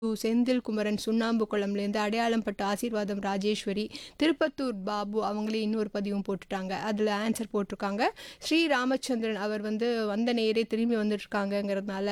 செந்தில் குமரன் சுண்ணாம்பு குளம்லேருந்து அடையாளம் பட்ட ஆசீர்வாதம் ராஜேஸ்வரி திருப்பத்தூர் பாபு அவங்களே இன்னொரு பதிவும் போட்டுட்டாங்க அதில் ஆன்சர் போட்டிருக்காங்க ஸ்ரீ ராமச்சந்திரன் அவர் வந்து வந்த நேரே திரும்பி வந்துட்டுருக்காங்கங்கிறதுனால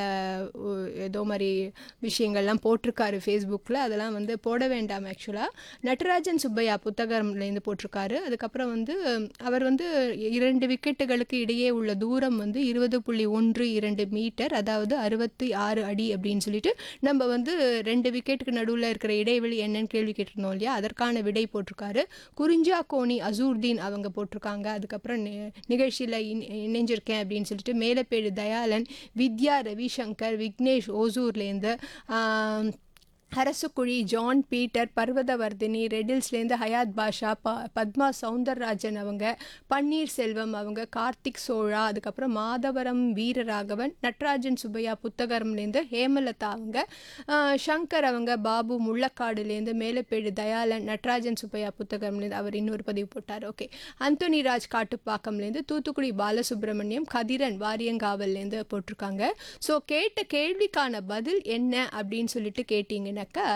ஏதோ மாதிரி விஷயங்கள்லாம் போட்டிருக்காரு ஃபேஸ்புக்கில் அதெல்லாம் வந்து போட வேண்டாம் ஆக்சுவலாக நட்டராஜன் சுப்பையா புத்தகம்லேருந்து போட்டிருக்காரு அதுக்கப்புறம் வந்து அவர் வந்து இரண்டு விக்கெட்டுகளுக்கு இடையே உள்ள தூரம் வந்து இருபது புள்ளி ஒன்று இரண்டு மீட்டர் அதாவது அறுபத்தி ஆறு அடி அப்படின்னு சொல்லிட்டு நம்ம வந்து ரெண்டு விக்கெட்டுக்கு நடுவில் இருக்கிற இடைவெளி என்னன்னு கேள்வி கேட்டிருந்தோம் இல்லையா அதற்கான விடை போட்டிருக்காரு குறிஞ்சா கோணி அசூர்தீன் அவங்க போட்டிருக்காங்க அதுக்கப்புறம் நி- நிகழ்ச்சியில் இணை- இணைஞ்சிருக்கேன் அப்படின்னு சொல்லிட்டு மேலப்பேடு தயாளன் வித்யா ரவிசங்கர் விக்னேஷ் ஓசூர்லேருந்து ஆம், அரசுக்குழி ஜான் பீட்டர் பர்வதவர்தினி ரெடில்ஸ்லேருந்து ஹயாத் பாஷா ப பத்மா சவுந்தரராஜன் அவங்க பன்னீர் செல்வம் அவங்க கார்த்திக் சோழா அதுக்கப்புறம் மாதவரம் வீரராகவன் நட்ராஜன் சுப்பையா புத்தகரம்லேருந்து ஹேமலதா அவங்க ஆஹ், சங்கர் அவங்க பாபு முள்ளக்காடுலேருந்து மேலப்பேடு தயாளன் நட்ராஜன் சுப்பையா புத்தகம்லேருந்து அவர் இன்னொரு பதிவு போட்டார் ஓகே அந்தோனி ராஜ் காட்டுப்பாக்கம்லேருந்து தூத்துக்குடி பாலசுப்ரமணியம் கதிரன் வாரியங்காவல்லேருந்து போட்டிருக்காங்க ஸோ கேட்ட கேள்விக்கான பதில் என்ன அப்படின்னு சொல்லிட்டு கேட்டிங்கன்னாக்கா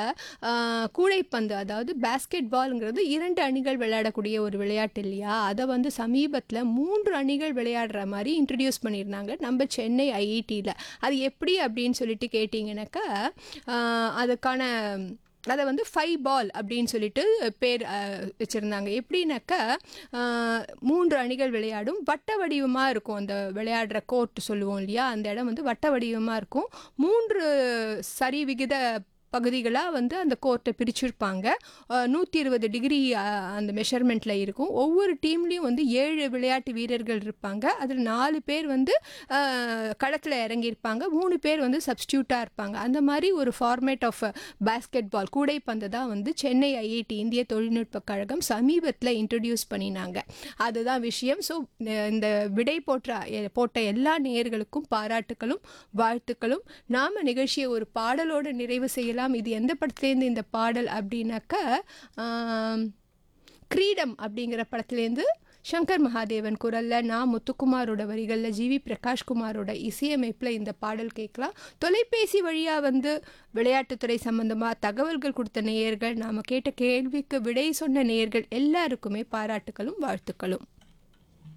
ஆஹ், கூடைப்பந்து அதாவது பேஸ்கெட் பால்ங்கிறது இரண்டு அணிகள் விளையாடக்கூடிய ஒரு விளையாட்டு இல்லையா அதை வந்து சமீபத்தில் மூன்று அணிகள் விளையாடுற மாதிரி இன்ட்ரடியூஸ் பண்ணியிருந்தாங்க நம்ம சென்னை ஐஐடியில் அது எப்படி அப்படின்னு சொல்லிட்டு கேட்டிங்கன்னாக்கா ஆஹ், அதுக்கான அதை வந்து ஃபைவ் பால் அப்படின்னு சொல்லிட்டு பேர் வச்சுருந்தாங்க எப்படின்னாக்கா ஆஹ், மூன்று அணிகள் விளையாடும் வட்ட வடிவமாக இருக்கும் அந்த விளையாடுற கோர்ட் சொல்லுவோம் இல்லையா அந்த இடம் வந்து வட்ட வடிவமாக இருக்கும் மூன்று சரி விகித பகுதிகளாக வந்து அந்த கோர்ட்டை பிரிச்சிருப்பாங்க நூற்றி இருபது டிகிரி அந்த மெஷர்மெண்ட்டில் இருக்கும் ஒவ்வொரு டீம்லேயும் வந்து ஏழு விளையாட்டு வீரர்கள் இருப்பாங்க அதில் நாலு பேர் வந்து களத்தில் இறங்கியிருப்பாங்க மூணு பேர் வந்து சப்ஸ்டியூட்டாக இருப்பாங்க அந்த மாதிரி ஒரு ஃபார்மேட் ஆஃப் பேஸ்கெட் பால் கூடைப்பந்து தான் வந்து சென்னை ஐஐடி இந்திய தொழில்நுட்ப கழகம் சமீபத்தில் இன்ட்ரடியூஸ் பண்ணினாங்க அதுதான் விஷயம் ஸோ இந்த விடை போட்ட போட்ட எல்லா நேயர்களுக்கும் பாராட்டுகளும் வாழ்த்துக்களும் நாம் நிகழ்ச்சியை ஒரு பாடலோடு நிறைவு செய்யலாம் இது எந்த படத்துலேருந்து இந்த பாடல் அப்படின்னாக்கா ஆம், கிரீடம் அப்படிங்கிற படத்துலேருந்து சங்கர் மகாதேவன் குரலில் நான் முத்துக்குமாரோட வரிகளில் ஜிவி பிரகாஷ்குமாரோட இசையமைப்பில் இந்த பாடல் கேட்கலாம் தொலைபேசி வழியாக வந்து விளையாட்டுத்துறை சம்பந்தமாக தகவல்கள் கொடுத்த நேயர்கள் நாம் கேட்ட கேள்விக்கு விடை சொன்ன நேயர்கள் எல்லாருக்குமே பாராட்டுகளும் வாழ்த்துக்களும்